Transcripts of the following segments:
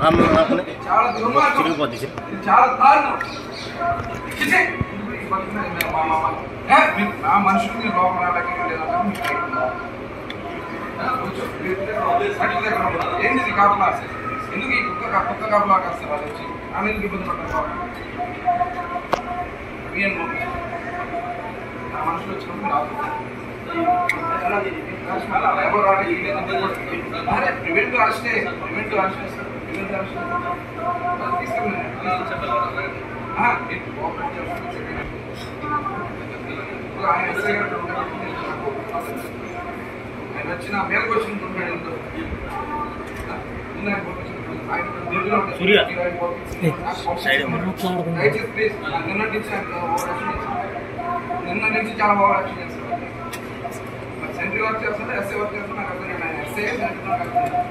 ఆమె ఆపని చాలా దుర్మార్గం చిరిగిపోద్ది చిరి- ఇది చాలా దారుణం చిచి! ఈ పక్కన మా మామ. ఏ, మీరు నా మనుషులు మీరు లోపల రావడానికి లేదంటే మీకు తెలియదు. ఆ, కూర్చో. మీరు అటు దగ్గర ఉన్నారు. ఏంది ఇది కాపలా ఎందుకు ఈ కుక్క కా- కుక్క కాపలా కాస్తారు వాళ్ళు వచ్చి ఆమె ఎందుకు ఇబ్బంది పడ్డారు ఏం నా మనుషులు వచ్చినప్పుడు రాదు అలా ఎవరు రావడానికి లేదంటే కూడా- అరే, ప్రివెంటివ్ అరెస్టే ప్రివెంటివ్ అరెస్ట్ చేస్తారు ప్రివెంటివ్ అరెస్ట్ చేస్తారు. తీసుకెళ్ళండి. ఆ, మీరు కోఆపరేట్ చేస్తున్నారు. ఇప్పుడు ఆయన ఎస్ఐ గారు ఉన్నారు. ఆయన వచ్చిన మేరకు వచ్చినట్టు ఎందుకు ముందు ఆయన పంపించినట్టు. ఆయన డ్యూటీలో ఉంటారు. సూర్య. మీరు ఆయన పంపించినట్టు. సైడ్ ఇవ్వండి. దయచేసి ప్లీజ్ నిన్న నుంచి ఆయన ఓవర్ యాక్షన్ చేస్తారు. నిన్న నుంచి చాలా ఓవర్ యాక్షన్ చేస్తారు మరి సెంట్రీ వర్క్ చేస్తుంటే ఎస్ఐ వర్క్ చేస్తున్నా నాకు అర్థం కాదు. ఆయన ఎస్ఐ సెంట్రీ నాకు అర్థం కాదు.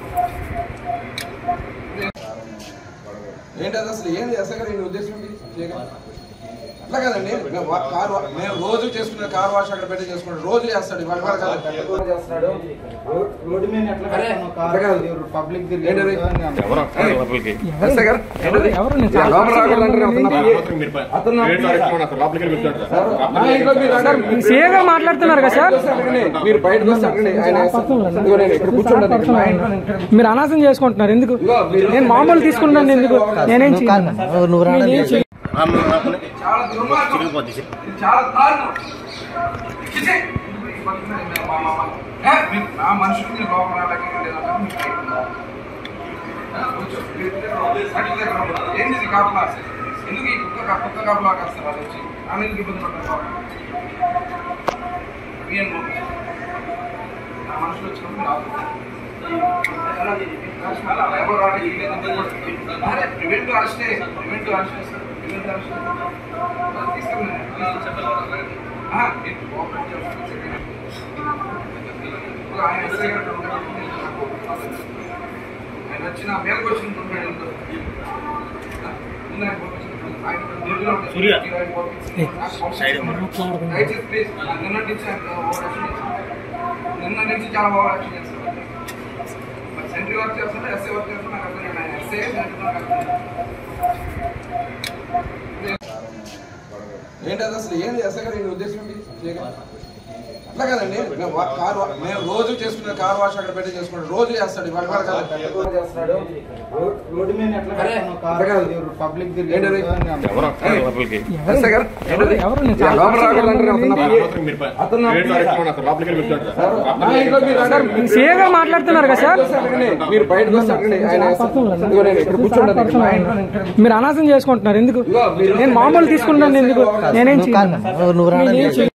ఏంటి అది అసలు ఏంది ఎస్ఐ గారు ఈ ఉద్దేశం ఏంటి? చేయగలరా? అట్లా కదండి మేము వా- కార్ వా- మేము రోజు చేసుకునే కార్ వాష్ అక్కడ పెట్టి చేసుకుంటాం రోజు చేస్తాడు ఇవాళ ఇవాళ కాదు చేస్తున్నాడు రోడ్డు మీద ఎట్లా అరే, పెడతాను అట్లా కాదు. కారు పబ్లిక్ ఏంటది? ఎవరు వస్తారు లోపలికి ఎస్ఐ గారు ఏంటది? ఇలా లోపల రాకూడదంటారు అతను నా- అతను నా- ఆ, ఇంకో మీరు అడగండి. సీఏ గారు మాట్లాడుతున్నారు కదా సార్ అడగండి. మీరు బయటకు వస్తే అడగండి. ఆయన ఇదిగో నేను ఇక్కడ కూర్చుంటాను ఇక్కడ మా ఇంట్లో నేను ఇక్కడ మీరు అనాసం చేసుకుంటున్నారు ఎందుకు ఇదిగో మీరు- నేను మామూలు తీసుకుంటాను ఎందుకు నేనేం చేయను నేనేం చేయను. ఆమె ఆపని చాలా దుర్మార్గం చిరిగిపోద్ది చిరి- ఇది చాలా దారుణం చిచి! ఈ పక్కన మా మామ. ఏ, మీరు నా మనుషులు మీరు లోపల రావడానికి లేదంటే మీకు తెలియదు. ఆ, కూర్చో. మీరు అటు దగ్గర ఉన్నారు. ఏంది ఇది కాపలా ఎందుకు ఈ కుక్క కా- కుక్క కాపలా కాస్తారు వాళ్ళు వచ్చి ఆమె ఎందుకు ఇబ్బంది పడ్డారు ఏం నా మనుషులు వచ్చినప్పుడు రాదు అలా ఎవరు రావడానికి లేదంటే కూడా- అరే, ప్రివెంటివ్ అరెస్టే ప్రివెంటివ్ అరెస్ట్ చేస్తారు ప్రివెంటివ్ అరెస్ట్ చేస్తారు. తీసుకెళ్ళండి. ఆ, మీరు కోఆపరేట్ చేస్తున్నారు. ఇప్పుడు ఆయన ఎస్ఐ గారు ఉన్నారు. ఆయన వచ్చిన మేరకు వచ్చినట్టు ఉంటాడు ఎందుకు ముందు ఆయన పంపించినట్టు. ఆయన డ్యూటీలో ఉంటారు. సూర్య. మీరు ఆయన పంపించినట్టు. సైడ్ ఇవ్వండి. దయచేసి ప్లీజ్ నిన్న నుంచి ఆయన ఓవర్ యాక్షన్ చేస్తారు. నిన్న నుంచి చాలా ఓవర్ యాక్షన్ చేస్తారు మరి సెంట్రీ వర్క్ చేస్తుంటే ఎస్ఐ వర్క్ చేస్తున్నా నాకు అర్థం కాదు. ఆయన ఎస్ఐ సెంట్రీ నాకు అర్థం కాదు. ఏంటి అది అసలు ఏంది ఎస్ఐ గారు ఈ ఉద్దేశం ఏంటి? చేయగలరా? అట్లా కదండి మేము వా- కార్ వా- మేము రోజు చేసుకునే కార్ వాష్ అక్కడ పెట్టి చేసుకుంటాం రోజు చేస్తాడు ఇవాళ ఇవాళ కాదు చేస్తున్నాడు రో- రోడ్డు మీద ఎట్లా అరే, పెడతాను అట్లా కాదు. కారు పబ్లిక్ ఏంటది? ఎవరు వస్తారు లోపలికి ఎస్ఐ గారు ఏంటది? ఎవరు నేను ఇలా లోపల రాకూడదంటారు అతను నా- అతను నా- ఆ, ఇంకో మీరు అడగండి. సీఏ గారు మాట్లాడుతున్నారు కదా సార్ అడగండి. మీరు బయటకు వస్తే అడగండి. ఆయన ఇదిగో నేను ఇక్కడ కూర్చుంటాను ఇక్కడ మా ఇంట్లో నేను ఇక్కడ మీరు అనాసం చేసుకుంటున్నారు ఎందుకు ఇదిగో మీరు- నేను మామూలు తీసుకుంటాను ఎందుకు నేనేం చేయను నేనేం చేయను.